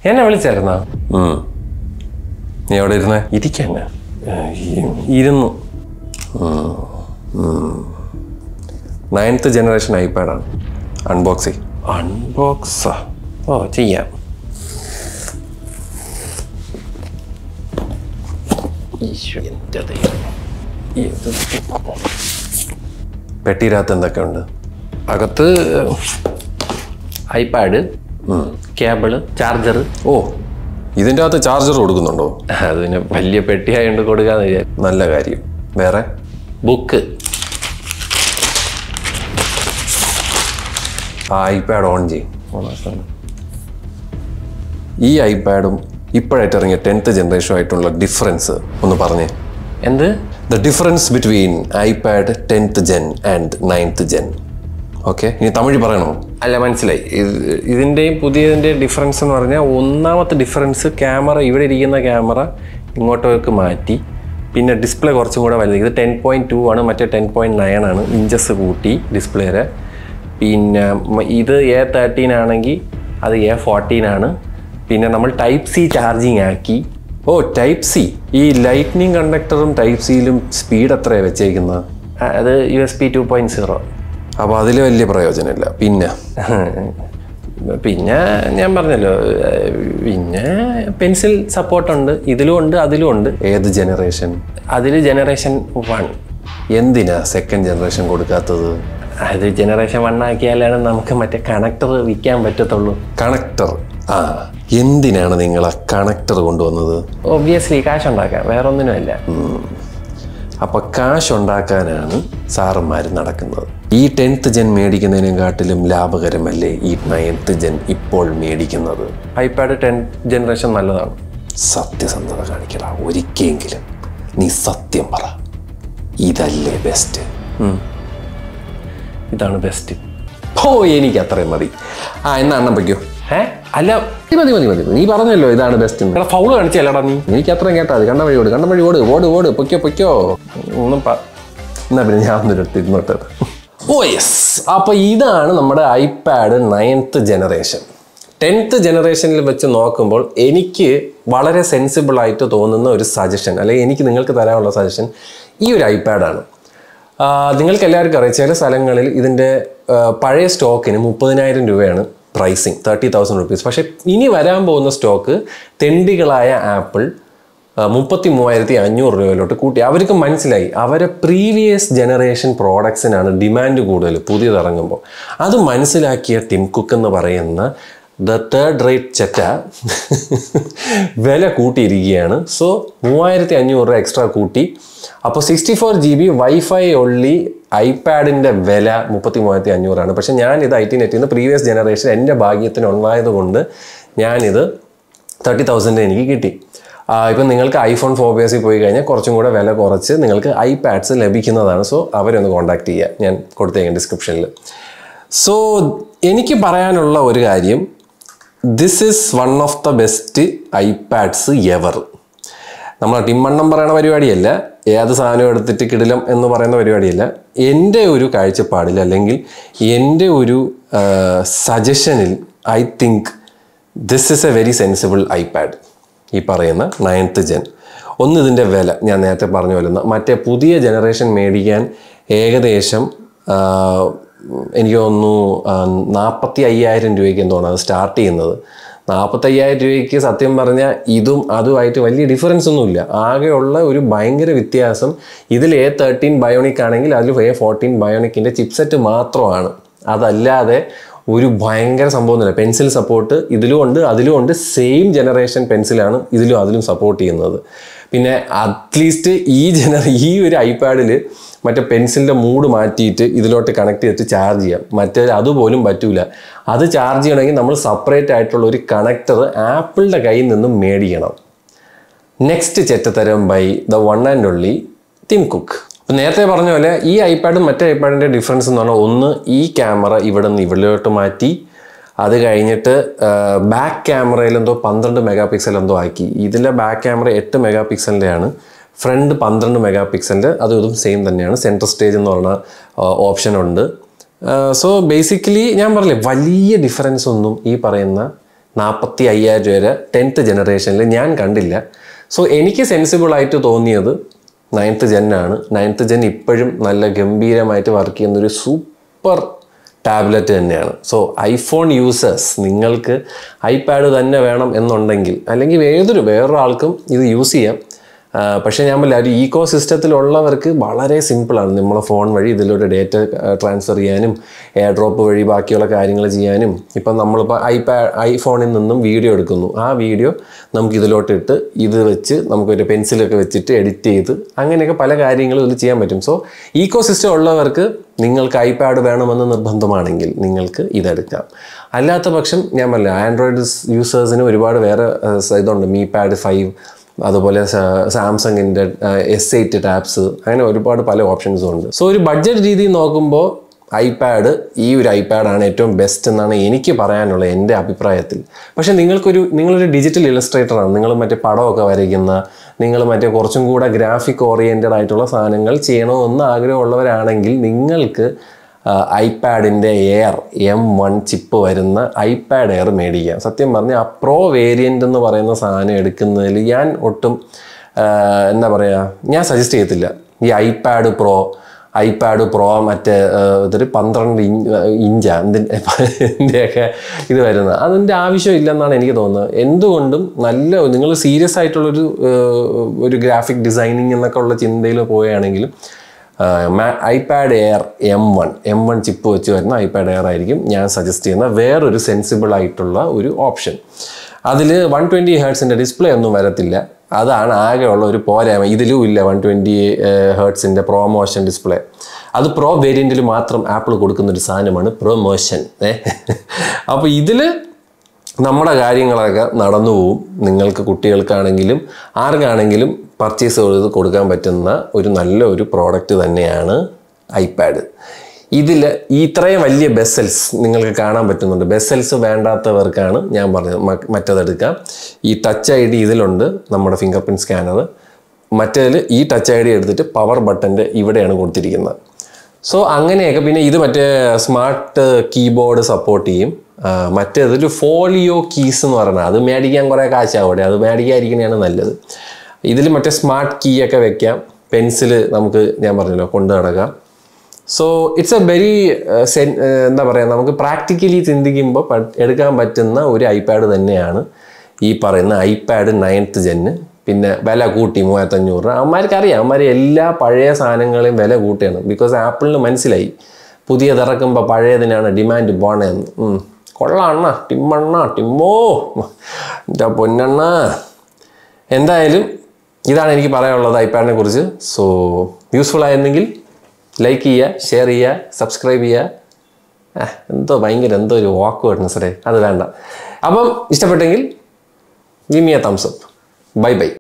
എന്നെ വിളിച്ചായിരുന്നാ ഉം. നീ എവിടെ ഇരുന്നേ ഇരിക്കന്നെ ഇരുന്നു നയൻത്ത് ജനറേഷൻ ഐപാഡാണ് അൺബോക്സ് ചെയ് അൺബോക്സ് ഓ ചെയ്യാം ഈശോ, എൻ്റെ ദൈവം. ഇത് പെട്ടിയിനകത്ത് എന്തൊക്കെ ഉണ്ട് അകത്ത് ഐപാഡ് കേബിള് ചാർജർ ഓ ഇതിൻ്റെ അകത്ത് ചാർജർ കൊടുക്കുന്നുണ്ടോ അതിന് വലിയ പെട്ടിയായോണ്ട് കൊടുക്കാന്ന് വിചാരിച്ചു നല്ല കാര്യം വേറെ ബുക്ക് ആ ഐപാഡ് ഓൺ ചെയ്യും ഈ ഐപാഡും ഇപ്പോഴായിട്ട് ഇറങ്ങിയ ടെൻത്ത് ജനറേഷനുമായിട്ടുള്ള ഡിഫറൻസ് ഒന്ന് പറഞ്ഞേ എന്ത് the difference between iPad tenth gen and ninth gen okay ഇനി തമിഴ് പറയണോ അല്ല മനസ്സിലായി ഇത് ഇതിൻ്റെയും പുതിയതിൻ്റെയും ഡിഫറൻസ് എന്ന് പറഞ്ഞാൽ ഒന്നാമത്തെ ഡിഫറൻസ് ക്യാമറ ഇവിടെ ഇരിക്കുന്ന ക്യാമറ ഇങ്ങോട്ടേക്ക് മാറ്റി പിന്നെ ഡിസ്പ്ലേ കുറച്ചും കൂടെ വലുത് ഇത് ടെൻ പോയിൻറ്റ് ടു ആണ് മറ്റേ ടെൻ പോയിൻറ്റ് നയൻ ആണ് ഇഞ്ചസ് കൂട്ടി ഡിസ്പ്ലേയുടെ പിന്നെ മ- ഇത് എ തേർട്ടീൻ ആണെങ്കിൽ അത് എ ഫോർട്ടീൻ ആണ് പിന്നെ നമ്മൾ ടൈപ്പ് സി ചാർജിങ് ആക്കി ഓ ടൈപ്പ് സി ഈ ലൈറ്റ്നിങ് കണ്ടക്ടറും ടൈപ്പ് സിയിലും സ്പീഡ് എത്രയാണ് വെച്ചേക്കുന്നത് ആ, അത് U S B two point zero അപ്പോൾ അതിൽ വലിയ പ്രയോജനമില്ല പിന്നെ പിന്നെ ഞാൻ പറഞ്ഞല്ലോ ഏഹ് പിന്നെ പെൻസിൽ സപ്പോർട്ടുണ്ട് ഇതിലും ഉണ്ട് അതിലും ഉണ്ട് ഏത് ജനറേഷൻ അതിൽ ജനറേഷൻ വൺ എന്തിനാ സെക്കൻഡ് ജനറേഷൻ കൊടുക്കാത്തത് അത് ജനറേഷൻ വൺ ആക്കിയാലാണ് നമുക്ക് മറ്റേ കണക്ടർ വിൽക്കാൻ പറ്റത്തുള്ളൂ കണക്ടർ ആ എന്തിനാണ് നിങ്ങൾ ആ കണക്ടർ കൊണ്ടുവന്നത് ഒബ്വിയസ്ലി കാശ് ഉണ്ടാക്കാം വേറെ ഒന്നിനുമല്ല അപ്പൊ കാശ് ഉണ്ടാക്കാനാണ് സാറന്മാർ നടക്കുന്നത് ഈ ടെൻത്ത് ജെൻ മേടിക്കുന്നതിനെക്കാട്ടിലും ലാഭകരമല്ലേ ഈ നയൻത്ത് ജെൻ ഇപ്പോൾ മേടിക്കുന്നത് ഐപാഡ് ടെൻ ജനറേഷൻ നല്ലതാണ് സത്യസന്ധത കാണിക്കടാ ഒരിക്കലെങ്കിലും നീ സത്യം പറ ഇതല്ലേ ബെസ്റ്റ് ഇതാണ് ബെസ്റ്റ് ഓ എനിക്ക് അത്രയും മതി ആ എന്നാ അണ്ണം വയ്ക്കോ ഏ അല്ല മതി മതി മതി നീ പറഞ്ഞല്ലോ ഇതാണ് ബെസ്റ്റ് എടാ ഫൗള് കാണിച്ചല്ലടാ നീ എനിക്ക് അത്രയും കേട്ടാ മതി കണ്ട വഴി ഓട് കണ്ട വഴി ഓട് ഓട് ഓട് പൊയ്ക്കോ പൊയ്ക്കോ ഒന്നും പ- എന്നാ പിന്നെ ഞാൻ ഒന്നൊരു ഇരുന്നോട്ട് ഓ യെസ് അപ്പൊ ഇതാണ് നമ്മുടെ ഐപാഡ് നയൻത്ത് ജനറേഷൻ ടെൻത്ത് ജനറേഷനിൽ വെച്ച് നോക്കുമ്പോൾ എനിക്ക് വളരെ സെൻസിബിൾ ആയിട്ട് തോന്നുന്ന ഒരു സജഷൻ അല്ലെങ്കിൽ എനിക്ക് നിങ്ങൾക്ക് തരാനുള്ള സജഷൻ ഈ ഒരു ഐപാഡാണ് നിങ്ങൾക്ക് എല്ലാവർക്കും അറിയാം ചില സ്ഥലങ്ങളിൽ ഇതിൻ്റെ ആ, പഴയ സ്റ്റോക്കിന് മുപ്പതിനായിരം രൂപയാണ് പ്രൈസിങ് തേർട്ടി തൗസൻഡ് റുപ്പീസ് പക്ഷേ ഇനി വരാൻ പോകുന്ന സ്റ്റോക്ക് തെണ്ടികളായ ആപ്പിൾ മുപ്പത്തി മൂവായിരത്തി അഞ്ഞൂറ് രൂപയിലോട്ട് കൂട്ടി അവർക്ക് മനസ്സിലായി അവരെ പ്രീവിയസ് ജനറേഷൻ പ്രോഡക്ട്സിനാണ് ഡിമാൻഡ് കൂടുതൽ പുതിയത് ഇറങ്ങുമ്പോൾ അത് മനസ്സിലാക്കിയ ടിം കുക്ക് എന്ന് പറയുന്ന ദ തേർഡ് റേറ്റ് ചെറ്റ വില കൂട്ടിയിരിക്കുകയാണ് സോ മൂവായിരത്തി അഞ്ഞൂറ് രൂപ എക്സ്ട്രാ കൂട്ടി അപ്പോൾ sixty four G B wifi only ഐപാഡിൻ്റെ വില മുപ്പത്തി മൂവായിരത്തി അഞ്ഞൂറാണ് പക്ഷേ ഞാനിത് ഐ ടി നെറ്റിൽ നിന്ന് പ്രീവിയസ് ജനറേഷൻ എൻ്റെ ഭാഗ്യത്തിന് ഉണ്ടായത് കൊണ്ട് ഞാനിത് തേർട്ടി തൗസൻഡ് എനിക്ക് കിട്ടി ആ, ഇപ്പം നിങ്ങൾക്ക് ഐഫോൺ ഫോർ ബിയസിൽ പോയി കഴിഞ്ഞാൽ കുറച്ചും കൂടെ വില കുറച്ച് നിങ്ങൾക്ക് ഐപാഡ്സ് ലഭിക്കുന്നതാണ് സോ അവരൊന്ന് കോൺടാക്ട് ചെയ്യുക ഞാൻ കൊടുത്തേക്കാം ഡിസ്ക്രിപ്ഷനിൽ സോ എനിക്ക് പറയാനുള്ള ഒരു കാര്യം this is one of the best iPads ever നമ്മൾ ടിമ്മണ്ണം പറയുന്ന പരിപാടിയല്ല ഏത് സാധനം എടുത്തിട്ട് കിടിലം എന്ന് പറയുന്ന പരിപാടിയല്ല എൻ്റെ ഒരു കാഴ്ചപ്പാടിൽ അല്ലെങ്കിൽ എൻ്റെ ഒരു സജഷനിൽ I think this is a very sensible iPad ഈ പറയുന്ന നയൻത്ത് ജെൻ ഒന്ന് ഇതിൻ്റെ വില ഞാൻ നേരത്തെ പറഞ്ഞു വരുന്ന മറ്റേ പുതിയ ജനറേഷൻ മേടിക്കാൻ ഏകദേശം ആ, എനിക്ക് തോന്നുന്നു നാൽപ്പത്തി അയ്യായിരം രൂപയ്ക്ക് എന്തോണം അത് സ്റ്റാർട്ട് ചെയ്യുന്നത് നാൽപ്പത്തയ്യായിരം രൂപയ്ക്ക് സത്യം പറഞ്ഞാൽ ഇതും അതുമായിട്ട് വലിയ ഡിഫറൻസ് ഒന്നുമില്ല ആകെയുള്ള ഒരു ഭയങ്കര വ്യത്യാസം ഇതിൽ എ തേർട്ടീൻ ബയോണിക് ആണെങ്കിൽ അതിൽ എ ഫോർട്ടീൻ ബയോണിക്കിൻ്റെ ചിപ്സെറ്റ് മാത്രമാണ് അതല്ലാതെ ഒരു ഭയങ്കര സംഭവമൊന്നുമില്ല പെൻസിൽ സപ്പോർട്ട് ഇതിലും ഉണ്ട് അതിലും ഉണ്ട് സെയിം ജനറേഷൻ പെൻസിലാണ് ഇതിലും അതിലും സപ്പോർട്ട് ചെയ്യുന്നത് പിന്നെ അറ്റ്ലീസ്റ്റ് ഈ ജനറ ഈ ഒരു ഐപാഡിൽ മറ്റേ പെൻസിലിൻ്റെ മൂഡ് മാറ്റിയിട്ട് ഇതിലോട്ട് കണക്ട് ചെയ്തിട്ട് ചാർജ് ചെയ്യാം മറ്റേ അതുപോലും പറ്റൂല അത് ചാർജ് ചെയ്യണമെങ്കിൽ നമ്മൾ സെപ്പറേറ്റ് ആയിട്ടുള്ള ഒരു കണക്ടർ ആപ്പിളിൻ്റെ കയ്യിൽ നിന്നും മേടിക്കണം നെക്സ്റ്റ് ചെറ്റത്തരം by the one and only Tim Cook അപ്പം നേരത്തെ പറഞ്ഞ പോലെ ഈ ഐപാഡും മറ്റേ ഐപാഡിൻ്റെ ഡിഫറൻസ് എന്ന് പറഞ്ഞാൽ ഒന്ന് ഈ ക്യാമറ ഇവിടെ നിന്ന് ഇവിടെയോട്ട് മാറ്റി അത് കഴിഞ്ഞിട്ട് ബാക്ക് ക്യാമറയിൽ എന്തോ പന്ത്രണ്ട് മെഗാ പിക്സൽ എന്തോ ആക്കി ഇതിലെ ബാക്ക് ക്യാമറ എട്ട് മെഗാ പിക്സലിൻ്റെയാണ് ഫ്രണ്ട് പന്ത്രണ്ട് മെഗാ പിക്സലിൻ്റെ അതും ഇതും സെയിം തന്നെയാണ് സെൻട്രൽ സ്റ്റേജ് എന്ന് പറഞ്ഞ ഓപ്ഷൻ ഉണ്ട് സോ ബേസിക്കലി ഞാൻ പറഞ്ഞില്ലേ വലിയ ഡിഫറൻസ് ഒന്നും ഈ പറയുന്ന നാൽപ്പത്തി അയ്യായിരം രൂപ വരെ ടെൻത്ത് ജനറേഷനിൽ ഞാൻ കണ്ടില്ല സോ എനിക്ക് സെൻസിബിൾ ആയിട്ട് തോന്നിയത് നയൻത്ത് ജെന്നാണ് നയൻത്ത് ജെൻ ഇപ്പോഴും നല്ല ഗംഭീരമായിട്ട് വർക്ക് ചെയ്യുന്ന ഒരു സൂപ്പർ ടാബ്ലറ്റ് തന്നെയാണ് സോ ഐഫോൺ യൂസേഴ്സ് നിങ്ങൾക്ക് ഐപാഡ് തന്നെ വേണം എന്നുണ്ടെങ്കിൽ അല്ലെങ്കിൽ ഏതൊരു വേറൊരാൾക്കും ഇത് യൂസ് ചെയ്യാം ആ, പക്ഷേ ഞാൻ പറയാം ഒരു ഈക്കോ സിസ്റ്റത്തിലുള്ളവർക്ക് വളരെ സിമ്പിളാണ് നമ്മളെ ഫോൺ വഴി ഇതിലൂടെ ഡേറ്റ ട്രാൻസ്ഫർ ചെയ്യാനും എയർ ഡ്രോപ്പ് വഴി ബാക്കിയുള്ള കാര്യങ്ങൾ ചെയ്യാനും ഇപ്പം നമ്മളിപ്പോൾ ഐപാഡ് ഐഫോണിൽ നിന്നും വീഡിയോ എടുക്കുന്നു ആ വീഡിയോ നമുക്ക് ഇതിലോട്ട് ഇട്ട് ഇത് വെച്ച് നമുക്കൊരു പെൻസിലൊക്കെ വെച്ചിട്ട് എഡിറ്റ് ചെയ്ത് അങ്ങനെയൊക്കെ പല കാര്യങ്ങളും ഇതിൽ ചെയ്യാൻ പറ്റും സോ ഈക്കോ സിസ്റ്റം ഉള്ളവർക്ക് നിങ്ങൾക്ക് ഐപാഡ് വേണമെന്ന് നിർബന്ധമാണെങ്കിൽ നിങ്ങൾക്ക് ഇതെടുക്കാം അല്ലാത്ത പക്ഷം ഞാൻ പറഞ്ഞില്ല ആൻഡ്രോയിഡ് യൂസേഴ്സിന് ഒരുപാട് വേറെ ആ, ഇതുണ്ട് മീ പാഡ് ഫൈവ് അതുപോലെ സാംസങ്ങിൻ്റെ എസ് എയ്റ്റ് ടാബ്സ് അങ്ങനെ ഒരുപാട് പല ഓപ്ഷൻസും ഉണ്ട് സോ ഒരു ബഡ്ജറ്റ് രീതിയിൽ നോക്കുമ്പോൾ ഐപാഡ് ഈ ഒരു ഐപാഡാണ് ഏറ്റവും ബെസ്റ്റ് എന്നാണ് എനിക്ക് പറയാനുള്ളത് എൻ്റെ അഭിപ്രായത്തിൽ പക്ഷേ നിങ്ങൾക്കൊരു നിങ്ങളൊരു ഡിജിറ്റൽ ഇലസ്ട്രേറ്ററാണ് നിങ്ങൾ മറ്റേ പടമൊക്കെ വരയ്ക്കുന്ന നിങ്ങൾ മറ്റേ കുറച്ചും കൂടെ ഗ്രാഫിക് ഓറിയൻറ്റഡ് ആയിട്ടുള്ള സാധനങ്ങൾ ചെയ്യണമെന്ന് ആഗ്രഹമുള്ളവരാണെങ്കിൽ നിങ്ങൾക്ക് ഐപാഡിൻ്റെ എയർ എം വൺ ചിപ്പ് വരുന്ന ഐപാഡ് എയർ മേടിക്കാം സത്യം പറഞ്ഞാൽ ആ പ്രോ വേരിയൻ്റ് എന്ന് പറയുന്ന സാധനം എടുക്കുന്നതിൽ ഞാൻ ഒട്ടും ആ, എന്താ പറയുക ഞാൻ സജസ്റ്റ് ചെയ്യത്തില്ല ഈ ഐപാഡ് പ്രോ ഐപാഡ് പ്രോ മറ്റേ ആ, ഇതൊരു പന്ത്രണ്ട് ഇഞ്ച് ഇഞ്ചാ ഇതിൻ്റെയൊക്കെ ഇത് വരുന്നത് അതിൻ്റെ ആവശ്യമില്ലെന്നാണ് എനിക്ക് തോന്നുന്നത് എന്തുകൊണ്ടും നല്ല നിങ്ങൾ സീരിയസ് ആയിട്ടുള്ളൊരു ആ, ഒരു ഗ്രാഫിക് ഡിസൈനിങ് എന്നൊക്കെ ഉള്ള ചിന്തയിൽ പോവുകയാണെങ്കിലും iPad Air M one M one chip വെച്ച് വരുന്ന ഐപാഡ് എയർ ആയിരിക്കും ഞാൻ സജസ്റ്റ് ചെയ്യുന്ന വേറൊരു സെൻസിബിൾ ആയിട്ടുള്ള ഒരു ഓപ്ഷൻ അതിൽ വൺ ട്വൻറ്റി ഹേർട്സിൻ്റെ ഡിസ്പ്ലേ ഒന്നും വരത്തില്ല അതാണ് ആകെയുള്ള ഒരു പോരായ്മ ഇതിലും ഇല്ല വൺ ട്വൻറ്റി ഹേർട്സിൻ്റെ പ്രൊമോഷൻ ഡിസ്പ്ലേ അത് പ്രോ വേരിയൻറ്റിൽ മാത്രം ആപ്പിൾ കൊടുക്കുന്ന ഒരു സാധനമാണ് പ്രൊമോഷൻ ഏ അപ്പോൾ ഇതിൽ നമ്മുടെ കാര്യങ്ങളൊക്കെ നടന്നു പോവും നിങ്ങൾക്ക് കുട്ടികൾക്കാണെങ്കിലും ആർക്കാണെങ്കിലും പർച്ചേസ് ചെയ്ത് കൊടുക്കാൻ പറ്റുന്ന ഒരു നല്ല ഒരു പ്രോഡക്റ്റ് തന്നെയാണ് ഐപാഡ് ഇതിൽ ഈ ഇത്രയും വലിയ ബെസൽസ് നിങ്ങൾക്ക് കാണാൻ പറ്റുന്നുണ്ട് ബെസൽസ് വേണ്ടാത്തവർക്കാണ് ഞാൻ പറഞ്ഞത് മ- മറ്റതെടുക്കാം ഈ ടച്ച് ഐ ഡി ഇതിലുണ്ട് നമ്മുടെ ഫിംഗർ പ്രിൻറ്റ് സ്കാനർ മറ്റേതിൽ ഈ ടച്ച് ഐ ഡി എടുത്തിട്ട് പവർ ബട്ടൻ്റെ ഇവിടെയാണ് കൊടുത്തിരിക്കുന്നത് സോ അങ്ങനെയൊക്കെ പിന്നെ ഇത് മറ്റേ സ്മാർട്ട് കീബോർഡ് സപ്പോർട്ട് ചെയ്യും ആ, മറ്റേതൊരു ഫോളിയോ കീസ് എന്ന് പറഞ്ഞാൽ അത് മേടിക്കാൻ കുറേ കാശാവിടെ അത് മേടിക്കാതിരിക്കുന്നതാണ് നല്ലത് ഇതിൽ മറ്റേ സ്മാർട്ട് കീ ഒക്കെ വെക്കാം പെൻസിൽ നമുക്ക് ഞാൻ പറഞ്ഞല്ലോ കൊണ്ടു നടക്കാം സോ ഇറ്റ്സ് എ വെരി സെൻ എന്താ പറയുക നമുക്ക് പ്രാക്ടിക്കലി ചിന്തിക്കുമ്പോൾ പ- എടുക്കാൻ പറ്റുന്ന ഒരു ഐപാഡ് തന്നെയാണ് ഈ പറയുന്ന ഐപാഡ് നയൻത്ത് ജെന്ന് പിന്നെ വില കൂട്ടി മൂവായിരത്തഞ്ഞൂറ് രൂപ അവന്മാർക്ക് അറിയാം അവന്മാർ എല്ലാ പഴയ സാധനങ്ങളെയും വില കൂട്ടിയാണ് ബിക്കോസ് ആപ്പിളിന് മനസ്സിലായി പുതിയതിറക്കുമ്പോൾ പഴയതിനാണ് ഡിമാൻഡ് പോണേന്ന് ഉം. കൊള്ളാണ്ണ ടിമ്മണ്ണ ടിമ്മോ എൻ്റെ പൊന്നണ്ണ എന്തായാലും ഇതാണ് എനിക്ക് പറയാനുള്ളത് ഐപാഡിനെ കുറിച്ച് സോ യൂസ്ഫുൾ ആയിരുന്നെങ്കിൽ ലൈക്ക് ചെയ്യുക ഷെയർ ചെയ്യുക സബ്സ്ക്രൈബ് ചെയ്യുക ആ, എന്തോ ഭയങ്കര എന്തോ ഒരു വാക്ക് വേണം സാറേ അത് വേണ്ട അപ്പം ഇഷ്ടപ്പെട്ടെങ്കിൽ give me a thumbs up bye by